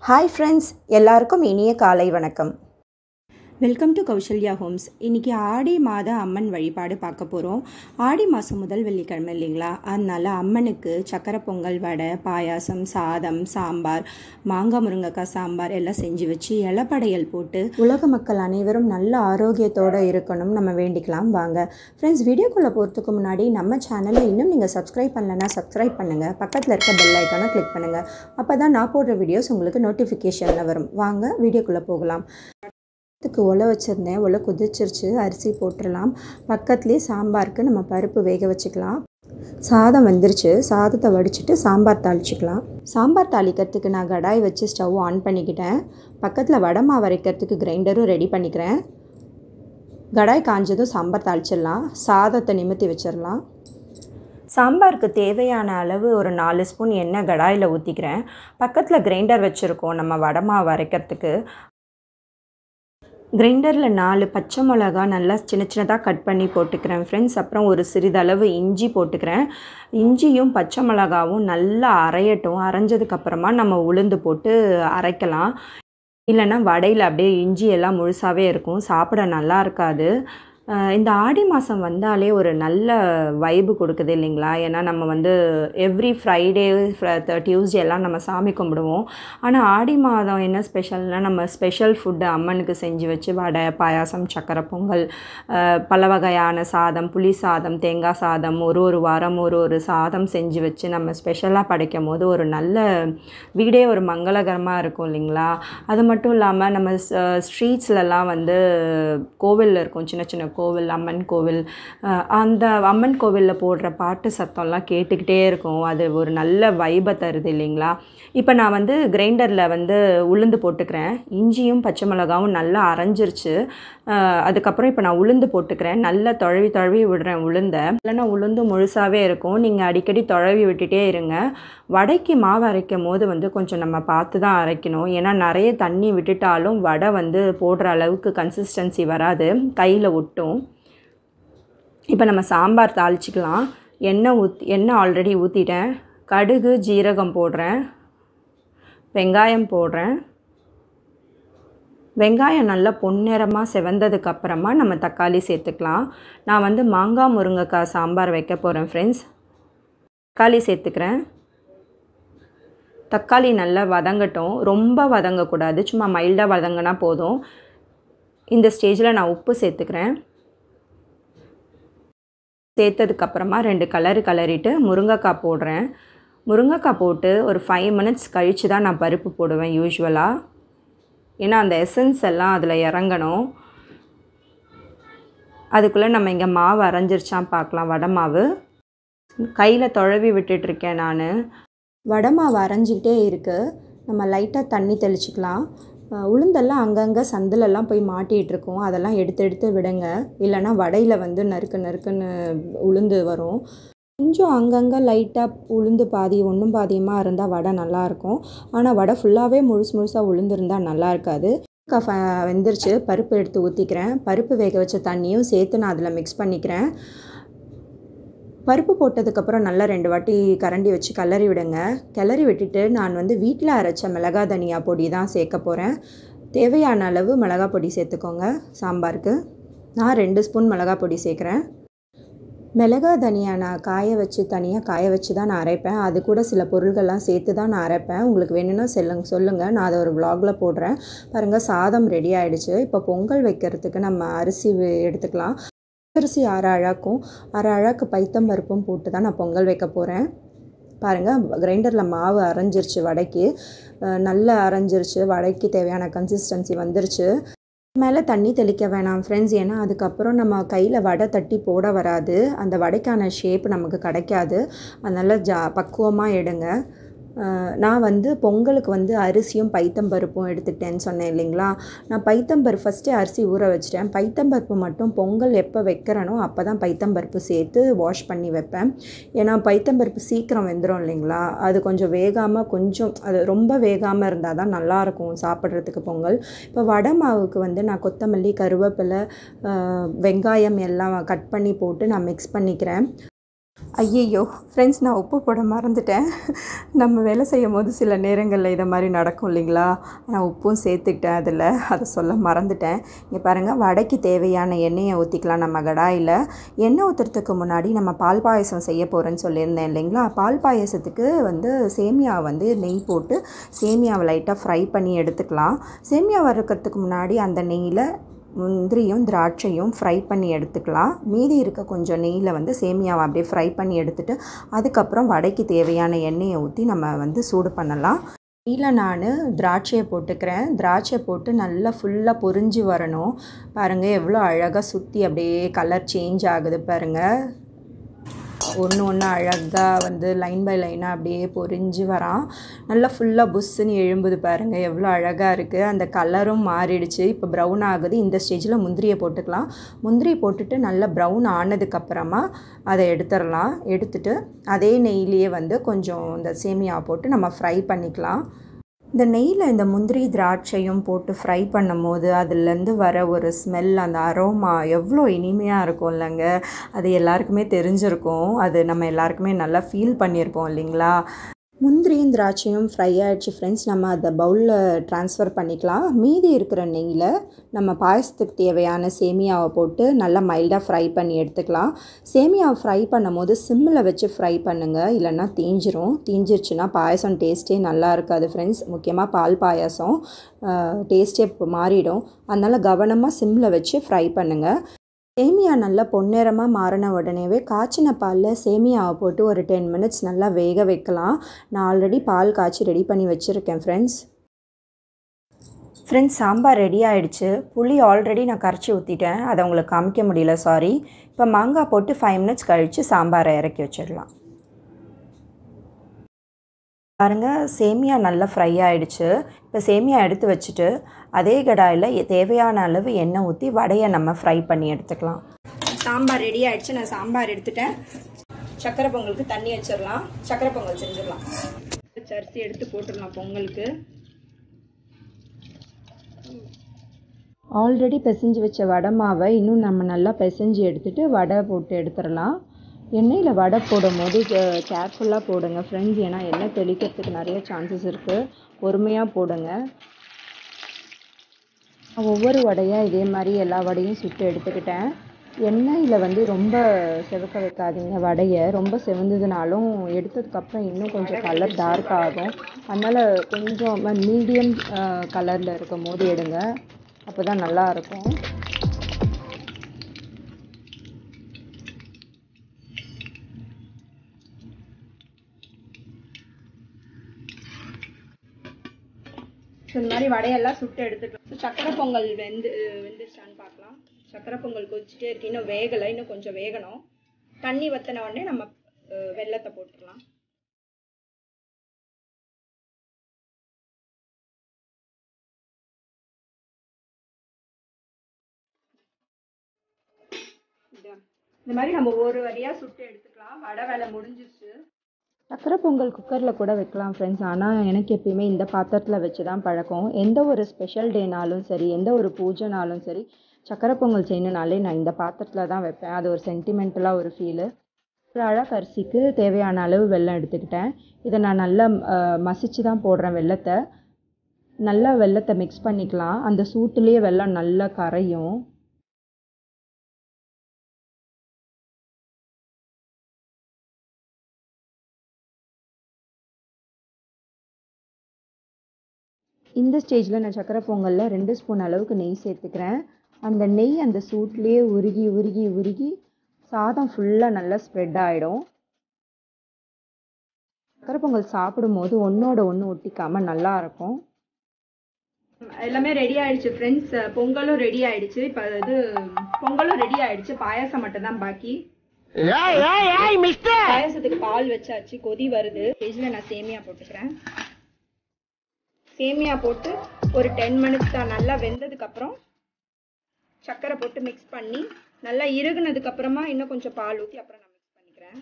Hi friends எல்லாருக்கும் இனிய காலை வணக்கம் வெல்கம் டு கௌசல்யா ஹோம்ஸ் இன்றைக்கி ஆடி மாத அம்மன் வழிபாடு பார்க்க போகிறோம் ஆடி மாதம் முதல் வெள்ளிக்கிழமை இல்லைங்களா அதனால அம்மனுக்கு சக்கரை பொங்கல் வடை பாயாசம் சாதம் சாம்பார் மாங்காய் முருங்கைக்காய் சாம்பார் எல்லாம் செஞ்சு வச்சு இலப்படையல் போட்டு உலக மக்கள் அனைவரும் நல்ல ஆரோக்கியத்தோடு இருக்கணும் நம்ம வேண்டிக்கலாம் வாங்க ஃப்ரெண்ட்ஸ் வீடியோக்குள்ளே போகிறதுக்கு முன்னாடி நம்ம சேனலை இன்னும் நீங்கள் சப்ஸ்கிரைப் பண்ணலன்னா சப்ஸ்கிரைப் பண்ணுங்கள் பக்கத்தில் இருக்க பெல் ஐக்கானை கிளிக் பண்ணுங்கள் அப்போ தான் நான் போடுற வீடியோஸ் உங்களுக்கு நோட்டிஃபிகேஷனில் வரும் வாங்க வீடியோக்குள்ளே போகலாம் இதுக்கு ஒலை வச்சுருந்தேன் ஒலை கொதிச்சிருச்சு அரிசி போட்டுடலாம் பக்கத்துலேயே சாம்பாருக்கு நம்ம பருப்பு வேக வச்சுக்கலாம் சாதம் வந்துருச்சு சாதத்தை வடிச்சிட்டு சாம்பார் தாளிச்சிக்கலாம் சாம்பார் தாளிக்கிறதுக்கு நான் கடாய் வச்சு ஸ்டவ் ஆன் பண்ணிக்கிட்டேன் பக்கத்தில் வடை மாவு அரைக்கிறதுக்கு கிரைண்டரும் ரெடி பண்ணிக்கிறேன் கடாய் காஞ்சதும் சாம்பார் தாளிச்சிடலாம் சாதத்தை நிமித்தி வச்சிடலாம் சாம்பாருக்கு தேவையான அளவு ஒரு நாலு ஸ்பூன் எண்ணெய் கடாயில் ஊற்றிக்கிறேன் பக்கத்தில் கிரைண்டர் வச்சுருக்கோம் நம்ம வடை மாவு அரைக்கிறதுக்கு கிரைண்டரில் நாலு பச்சை மிளகா நல்லா சின்ன சின்னதாக கட் பண்ணி போட்டுக்கிறேன் ஃப்ரெண்ட்ஸ் அப்புறம் ஒரு சிறிதளவு இஞ்சி போட்டுக்கிறேன் இஞ்சியும் பச்சை மிளகாவும் நல்லா அரையட்டும் அரைஞ்சதுக்கப்புறமா நம்ம உளுந்து போட்டு அரைக்கலாம் இல்லைன்னா வடையில் அப்படியே இஞ்சி எல்லாம் முழுசாகவே இருக்கும் சாப்பிட நல்லா இருக்காது இந்த ஆடி மாதம் வந்தாலே ஒரு நல்ல வைப்பு கொடுக்குது இல்லைங்களா ஏன்னா நம்ம வந்து எவ்ரி ஃப்ரைடே டியூஸ்டே எல்லாம் நம்ம சாமி கும்பிடுவோம் ஆனால் ஆடி மாதம் என்ன ஸ்பெஷல்னால் நம்ம ஸ்பெஷல் ஃபுட்டு அம்மனுக்கு செஞ்சு வச்சு வடை பாயாசம் சக்கரை பொங்கல் பல வகையான சாதம் புளி சாதம் தேங்காய் சாதம் ஒரு ஒரு வாரம் ஒரு ஒரு சாதம் செஞ்சு வச்சு நம்ம ஸ்பெஷலாக படைக்கும் போது ஒரு நல்ல வீடே ஒரு மங்களகரமாக இருக்கும் இல்லைங்களா அது மட்டும் இல்லாமல் நம்ம ஸ்ட்ரீட்ஸ்லலாம் வந்து கோவிலில் இருக்கும் சின்ன சின்ன கோவில் அம்மன் கோவில் அந்த அம்மன் கோவிலில் போடுற பாட்டு சத்தம்லாம் கேட்டுக்கிட்டே இருக்கும் அது ஒரு நல்ல வைபை தருது இல்லைங்களா இப்போ நான் வந்து கிரைண்டரில் வந்து உளுந்து போட்டுக்கிறேன் இஞ்சியும் பச்சை மிளகாவும் நல்லா அரைஞ்சிருச்சு அதுக்கப்புறம் இப்போ நான் உளுந்து போட்டுக்கிறேன் நல்லா தொழவி தொழவி விடுறேன் உளுந்தை இல்லைன்னா உளுந்து முழுசாகவே இருக்கும் நீங்கள் அடிக்கடி தொழவி விட்டுட்டே இருங்க வடைக்கு மாவு அரைக்கும் போது வந்து கொஞ்சம் நம்ம பார்த்து தான் அரைக்கணும் ஏன்னா நிறைய தண்ணி விட்டுட்டாலும் வடை வந்து போடுற அளவுக்கு கன்சிஸ்டன்சி வராது கையில் ஒட்டும் இப்போ நம்ம சாம்பார் தாளிச்சிக்கலாம் எண்ணெய் ஊத் எண்ணெய் ஆல்ரெடி ஊற்றிட்டேன் கடுகு ஜீரகம் போடுறேன் வெங்காயம் போடுறேன் வெங்காயம் நல்லா பொன்னிறமாக செவந்ததுக்கு அப்புறமா நம்ம தக்காளி சேர்த்துக்கலாம் நான் வந்து மாங்காய் முருங்கைக்காய் சாம்பார் வைக்க போகிறேன் ஃப்ரெண்ட்ஸ் தக்காளி சேர்த்துக்கிறேன் தக்காளி நல்லா வதங்கட்டும் ரொம்ப வதங்கக்கூடாது சும்மா மைல்டாக வதங்கினா போதும் இந்த ஸ்டேஜில் நான் உப்பு சேர்த்துக்கிறேன் சேர்த்ததுக்கப்புறமா ரெண்டு கலரு கலரிட்டு முருங்கைக்காய் போடுறேன் முருங்கைக்காய் போட்டு ஒரு ஃபைவ் மினிட்ஸ் கழித்து தான் நான் பருப்பு போடுவேன் யூஸ்வலாக ஏன்னா அந்த எசன்ஸ் எல்லாம் அதில் இறங்கணும் அதுக்குள்ளே நம்ம இங்கே மாவு அரைஞ்சிருச்சான் பார்க்கலாம் வடை மாவு கையில் தொழவி விட்டுட்ருக்கேன் நான் வடை மாவு அரைஞ்சிக்கிட்டே இருக்குது நம்ம லைட்டாக தண்ணி தெளிச்சிக்கலாம் உளுந்தெல்லாம் அங்கங்கே சந்திலெல்லாம் போய் மாட்டிகிட்ருக்கோம் அதெல்லாம் எடுத்து எடுத்து விடுங்க இல்லைனா வடையில் வந்து நறுக்கு நறுக்குன்னு உளுந்து வரும் கொஞ்சம் அங்கங்கே லைட்டாக உளுந்து பாதி ஒன்றும் பாதியமாக இருந்தால் வடை நல்லாயிருக்கும் ஆனால் வடை ஃபுல்லாகவே முழுசு முழுசாக உளுந்துருந்தால் நல்லா இருக்காது வெந்துருச்சு பருப்பு எடுத்து ஊற்றிக்கிறேன் பருப்பு வேக வச்ச தண்ணியும் சேர்த்து நான் அதில் மிக்ஸ் பண்ணிக்கிறேன் பருப்பு போட்டதுக்கப்புறம் நல்லா ரெண்டு வாட்டி கரண்டி வச்சு கிளறி விடுங்க கிளறி விட்டுட்டு நான் வந்து வீட்டில் அரைச்ச மிளகா தனியா பொடி தான் சேர்க்க போகிறேன் தேவையான அளவு மிளகா பொடி சேர்த்துக்கோங்க சாம்பாருக்கு நான் ரெண்டு ஸ்பூன் மிளகா பொடி சேர்க்குறேன் மிளகா தனியா நான் காய வச்சு தனியாக காய வச்சு தான் நான் அரைப்பேன் அது கூட சில பொருள்கள்லாம் சேர்த்து தான் நான் அரைப்பேன் உங்களுக்கு வேணும்னா செல்லுங்க சொல்லுங்கள் நான் அதை ஒரு வ்ளாகில் போடுறேன் பாருங்கள் சாதம் ரெடி ஆகிடுச்சு இப்போ பொங்கல் வைக்கிறதுக்கு நம்ம அரிசி எடுத்துக்கலாம் அரிசி அரை அழாக்கும் அரை அழாக்கு பைத்தம்பருப்பும் போட்டு தான் நான் பொங்கல் வைக்க போகிறேன் பாருங்கள் கிரைண்டரில் மாவு அரைஞ்சிருச்சு வடைக்கு நல்லா அரைஞ்சிருச்சு வடைக்கு தேவையான கன்சிஸ்டன்சி வந்துருச்சு மேலே தண்ணி தெளிக்க வேணாம் ஃப்ரெண்ட்ஸ் ஏன்னா அதுக்கப்புறம் நம்ம கையில் வடை தட்டி போட வராது அந்த வடைக்கான ஷேப் நமக்கு கிடைக்காது அதனால் ஜா பக்குவமாக எடுங்க நான் வந்து பொங்கலுக்கு வந்து அரிசியும் பைத்தம்பருப்பும் எடுத்துக்கிட்டேன்னு சொன்னேன் இல்லைங்களா நான் பைத்தம்பருப்பு ஃபஸ்ட்டே அரிசி ஊற வச்சிட்டேன் பைத்தம்பருப்பு மட்டும் பொங்கல் எப்போ வைக்கிறனோ அப்போ தான் பைத்தம்பருப்பு சேர்த்து வாஷ் பண்ணி வைப்பேன் ஏன்னா பைத்தம்பருப்பு சீக்கிரம் வெந்துடும் இல்லைங்களா அது கொஞ்சம் வேகாமல் கொஞ்சம் அது ரொம்ப வேகாமல் இருந்தால் தான் நல்லாயிருக்கும் சாப்பிட்றதுக்கு பொங்கல் இப்போ வடை மாவுக்கு வந்து நான் கொத்தமல்லி கருவேப்பிலை வெங்காயம் எல்லாம் கட் பண்ணி போட்டு நான் மிக்ஸ் பண்ணிக்கிறேன் ஐயையோ ஃப்ரெண்ட்ஸ் நான் உப்பு போட மறந்துட்டேன் நம்ம வேலை செய்யும் போது சில நேரங்களில் இதை மாதிரி நடக்கும் இல்லைங்களா நான் உப்பும் சேர்த்துக்கிட்டேன் அதில் அதை சொல்ல மறந்துட்டேன் இங்கே பாருங்கள் வடைக்கு தேவையான எண்ணெயை ஊற்றிக்கலாம் நம்ம கடாயில் எண்ணெய் ஊற்றுறதுக்கு முன்னாடி நம்ம பால் பாயசம் செய்ய போகிறேன்னு சொல்லியிருந்தேன் இல்லைங்களா பால் பாயசத்துக்கு வந்து சேமியா வந்து நெய் போட்டு சேமியாவை லைட்டாக ஃப்ரை பண்ணி எடுத்துக்கலாம் சேமியா வறுக்கிறதுக்கு முன்னாடி அந்த நெய்யில் முந்திரியும் திராட்சையும் ஃப்ரை பண்ணி எடுத்துக்கலாம் மீதி இருக்க கொஞ்சம் நெய்யில் வந்து சேமியாவை அப்படியே ஃப்ரை பண்ணி எடுத்துட்டு அதுக்கப்புறம் வடைக்கு தேவையான எண்ணெயை ஊற்றி நம்ம வந்து சூடு பண்ணலாம் நெய்யில் நான் திராட்சையை போட்டுக்கிறேன் திராட்சை போட்டு நல்லா ஃபுல்லாக பொரிஞ்சு வரணும் பாருங்கள் எவ்வளோ அழகாக சுற்றி அப்படியே கலர் சேஞ்ச் ஆகுது பாருங்கள் ஒன்று ஒன்று அழகாக வந்து லைன் பை லைனாக அப்படியே பொரிஞ்சு வரான் நல்லா ஃபுல்லாக புஷ்ஷுன்னு எழும்புது பாருங்கள் எவ்வளோ அழகாக இருக்குது அந்த கலரும் மாறிடுச்சு இப்போ ப்ரௌன் ஆகுது இந்த ஸ்டேஜில் முந்திரியை போட்டுக்கலாம் முந்திரி போட்டுட்டு நல்லா ப்ரௌன் ஆனதுக்கப்புறமா அதை எடுத்துடலாம் எடுத்துட்டு அதே நெய்லேயே வந்து கொஞ்சம் இந்த சேமியா போட்டு நம்ம ஃப்ரை பண்ணிக்கலாம் இந்த நெய்யில் இந்த முந்திரி திராட்சையும் போட்டு ஃப்ரை பண்ணும்போது அதுலேருந்து வர ஒரு ஸ்மெல் அந்த அரோமா எவ்வளோ இனிமையாக இருக்கும் இல்லைங்க அது எல்லாருக்குமே தெரிஞ்சிருக்கும் அது நம்ம எல்லாருக்குமே நல்லா ஃபீல் பண்ணியிருப்போம் இல்லைங்களா முந்திரியும் திராட்சையும் ஃப்ரை ஆகிடுச்சு ஃப்ரெண்ட்ஸ் நம்ம அதை பவுலில் ட்ரான்ஸ்ஃபர் பண்ணிக்கலாம் மீதி இருக்கிற நெய்யில் நம்ம பாயசத்துக்கு தேவையான சேமியாவை போட்டு நல்லா மைல்டாக ஃப்ரை பண்ணி எடுத்துக்கலாம் சேமியாவை ஃப்ரை பண்ணும்போது சிம்மில் வச்சு ஃப்ரை பண்ணுங்கள் இல்லைன்னா தீஞ்சிரும் தீஞ்சிருச்சுன்னா பாயசம் டேஸ்ட்டே நல்லா இருக்காது ஃப்ரெண்ட்ஸ் முக்கியமாக பால் பாயாசம் டேஸ்ட்டே மாறிடும் அதனால் கவனமாக சிம்மில் வச்சு ஃப்ரை பண்ணுங்கள் சேமியா நல்லா பொன்னிறமாக மாறின உடனேவே காய்ச்சின பாலில் சேமியாவை போட்டு ஒரு டென் மினிட்ஸ் நல்லா வேக வைக்கலாம் நான் ஆல்ரெடி பால் காய்ச்சி ரெடி பண்ணி வச்சுருக்கேன் ஃப்ரெண்ட்ஸ் ஃப்ரெண்ட்ஸ் சாம்பார் ரெடி ஆகிடுச்சு புளி ஆல்ரெடி நான் கரைச்சி ஊற்றிட்டேன் அதை உங்களுக்கு காமிக்க முடியல சாரி இப்போ மாங்காய் போட்டு ஃபைவ் மினிட்ஸ் கழித்து சாம்பாரை இறக்கி வச்சிடலாம் பாருங்கள் சேமியா நல்லா ஃப்ரை ஆகிடுச்சு இப்போ சேமியா எடுத்து வச்சுட்டு அதே கடாயில் தேவையான அளவு எண்ணெய் ஊற்றி வடையை நம்ம ஃப்ரை பண்ணி எடுத்துக்கலாம் சாம்பார் ரெடி ஆயிடுச்சு நான் சாம்பார் எடுத்துட்டேன் சக்கரை பொங்கலுக்கு தண்ணி வச்சிடலாம் சக்கரை பொங்கல் செஞ்சிடலாம் அரிசி எடுத்து போட்டுடலாம் பொங்கலுக்கு ஆல்ரெடி பிசைஞ்சு வச்ச வடை மாவை இன்னும் நம்ம நல்லா பிசைஞ்சு எடுத்துகிட்டு வடை போட்டு எடுத்துடலாம் எண்ணெயில் வடை போடும்போது கேர்ஃபுல்லாக போடுங்க ஃப்ரெண்ட்ஸ் ஏன்னா எண்ணெய் தெளிக்கிறதுக்கு நிறைய சான்சஸ் இருக்குது பொறுமையாக போடுங்க ஒவ்வொரு வடையாக இதே மாதிரி எல்லா வடையும் சுட்டு எடுத்துக்கிட்டேன் எண்ணெயில் வந்து ரொம்ப செவக்க வைக்காதீங்க வடையை ரொம்ப செவந்ததுனாலும் எடுத்ததுக்கப்புறம் இன்னும் கொஞ்சம் கலர் டார்க் ஆகும் அதனால் கொஞ்சம் மீடியம் கலரில் இருக்கும் போது எடுங்க அப்போ தான் நல்லாயிருக்கும் இந்த மாதிரி வடையெல்லாம் சுட்டு எடுத்துக்கலாம் சக்கரை பொங்கல் வெந்து வெந்துருச்சான்னு பார்க்கலாம் சக்கரை பொங்கல் கொதிச்சுட்டே இருக்கு இன்னும் வேகலை இன்னும் கொஞ்சம் வேகணும் தண்ணி வத்தின உடனே நம்ம வெள்ளத்தை போட்டுக்கலாம் இந்த மாதிரி நம்ம ஒரு வரியாக சுட்டு எடுத்துக்கலாம் வடை வேலை முடிஞ்சிருச்சு சக்கரை பொங்கல் குக்கரில் கூட வைக்கலாம் ஃப்ரெண்ட்ஸ் ஆனால் எனக்கு எப்பயுமே இந்த பாத்திரத்தில் வச்சு தான் பழக்கம் எந்த ஒரு ஸ்பெஷல் டேனாலும் சரி எந்த ஒரு பூஜைனாலும் சரி சக்கரை பொங்கல் செய்யணுனாலே நான் இந்த பாத்திரத்தில் தான் வைப்பேன் அது ஒரு சென்டிமெண்டலாக ஒரு ஃபீலு ஒரு அழகு அரிசிக்கு தேவையான அளவு வெல்லம் எடுத்துக்கிட்டேன் இதை நான் நல்லா மசிச்சு தான் போடுறேன் வெல்லத்தை நல்லா வெல்லத்தை மிக்ஸ் பண்ணிக்கலாம் அந்த சூட்டுலேயே வெல்லம் நல்லா கரையும் இந்த ஸ்டேஜில் நான் சக்கரை பொங்கலில் ரெண்டு ஸ்பூன் அளவுக்கு நெய் சேர்த்துக்கிறேன் அந்த நெய் அந்த சூட்லேயே உருகி உருகி உருகி சாதம் ஃபுல்லாக நல்லா ஸ்ப்ரெட் ஆகிடும் சக்கரை பொங்கல் சாப்பிடும்போது ஒன்றோட ஒன்று ஒட்டிக்காமல் நல்லாயிருக்கும் எல்லாமே ரெடி ஆயிடுச்சு ஃப்ரெண்ட்ஸ் பொங்கலும் ரெடி ஆயிடுச்சு இப்போ இது பொங்கலும் ரெடி ஆயிடுச்சு பாயாசம் மட்டும் தான் பாக்கி பாயாசத்துக்கு பால் வச்சாச்சு கொதி வருது ஸ்டேஜில் நான் சேமியா போட்டுக்கிறேன் சேமியா போட்டு ஒரு டென் மினிட்ஸ் தான் நல்லா வெந்ததுக்கப்புறம் சர்க்கரை போட்டு மிக்ஸ் பண்ணி நல்லா இறுகுனதுக்கப்புறமா இன்னும் கொஞ்சம் பால் ஊற்றி அப்புறம் நான் மிக்ஸ் பண்ணிக்கிறேன்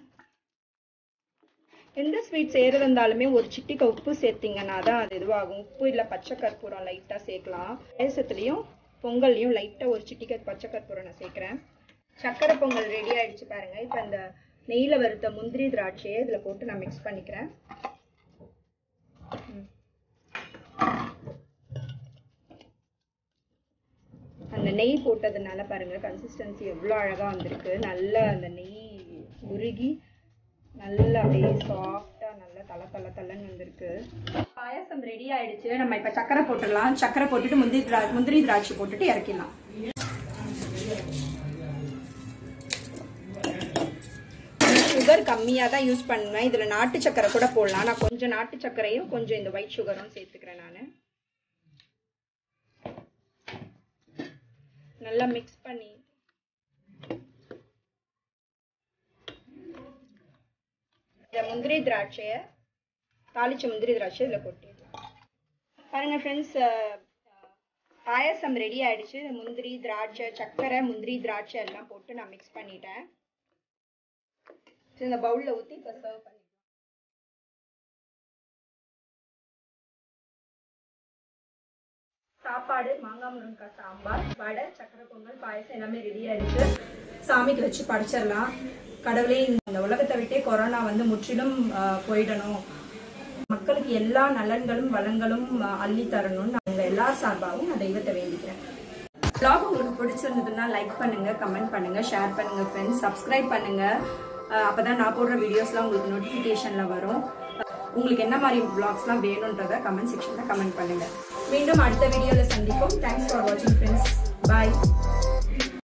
எந்த ஸ்வீட் செய்கிறது இருந்தாலுமே ஒரு சிட்டிக்க உப்பு சேர்த்திங்கன்னா தான் அது இதுவாகும் உப்பு இல்லை பச்சை கற்பூரம் லைட்டாக சேர்க்கலாம் பாயசத்துலேயும் பொங்கல்லையும் லைட்டாக ஒரு சிட்டிக்க பச்சை கற்பூரம் நான் சேர்க்குறேன் சக்கரை பொங்கல் ரெடி ஆயிடுச்சு பாருங்கள் இப்போ இந்த நெய்யில் வறுத்த முந்திரி திராட்சையை இதில் போட்டு நான் மிக்ஸ் பண்ணிக்கிறேன் ம். அந்த நெய் போட்டதுனால பாருங்க கன்சிஸ்டன்சி எவ்வளோ அழகாக வந்திருக்கு நல்லா அந்த நெய் உருகி நல்லா அப்படியே சாஃப்டாக நல்லா தலை தலை தலைன்னு வந்திருக்கு பாயாசம் ரெடி ஆயிடுச்சு நம்ம இப்போ சக்கரை போட்டுடலாம் சக்கரை போட்டுட்டு முந்திரி திரா முந்திரி திராட்சை போட்டுட்டு இறக்கிடலாம் சுகர் கம்மியாக தான் யூஸ் பண்ணுவேன் இதில் நாட்டு சக்கரை கூட போடலாம் நான் கொஞ்சம் நாட்டு சக்கரையும் கொஞ்சம் இந்த ஒயிட் சுகரும் சேர்த்துக்கிறேன் நான் நல்லா மிக்ஸ் பண்ணி இந்த முந்திரி திராட்சையை தாளிச்ச முந்திரி திராட்சை இதில் கொட்டிடலாம் பாருங்க ஃப்ரெண்ட்ஸ் பாயசம் ரெடி ஆயிடுச்சு இந்த முந்திரி திராட்சை சக்கரை முந்திரி திராட்சை எல்லாம் போட்டு நான் மிக்ஸ் பண்ணிட்டேன் இந்த பவுலில் ஊற்றி இப்போ சர்வ் பண்ணி சாப்பாடு மாங்காய் முருங்கக்காய் சாம்பார் வடை சக்கரை பொங்கல் பாயசம் எல்லாமே ரெடி ஆயிடுச்சு சாமிக்கு வச்சு படைச்சிடலாம் கடவுளே இந்த உலகத்தை விட்டே கொரோனா வந்து முற்றிலும் ஆஹ், போயிடணும் மக்களுக்கு எல்லா நலன்களும் வளங்களும் ஆஹ், அள்ளி தரணும்னு நாங்கள் எல்லா சார்பாகவும் நான் தெய்வத்தை வேண்டிக்கிறேன் vlog உங்களுக்கு பிடிச்சிருந்ததுன்னா லைக் பண்ணுங்க கமெண்ட் பண்ணுங்க ஷேர் பண்ணுங்க ஃப்ரெண்ட்ஸ் சப்ஸ்கிரைப் பண்ணுங்க ஆஹ், அப்பதான் நான் போடுற வீடியோஸ்லாம் உங்களுக்கு நோட்டிஃபிகேஷன்ல வரும் உங்களுக்கு என்ன மாதிரி vlogsலாம் வேணுன்றத கமெண்ட் செக்ஷன்ல கமெண்ட் பண்ணுங்க மீண்டும் அடுத்த வீடியோல சந்திப்போம் தேங்க்ஸ் ஃபார் வாட்சிங் ஃப்ரெண்ட்ஸ் பாய்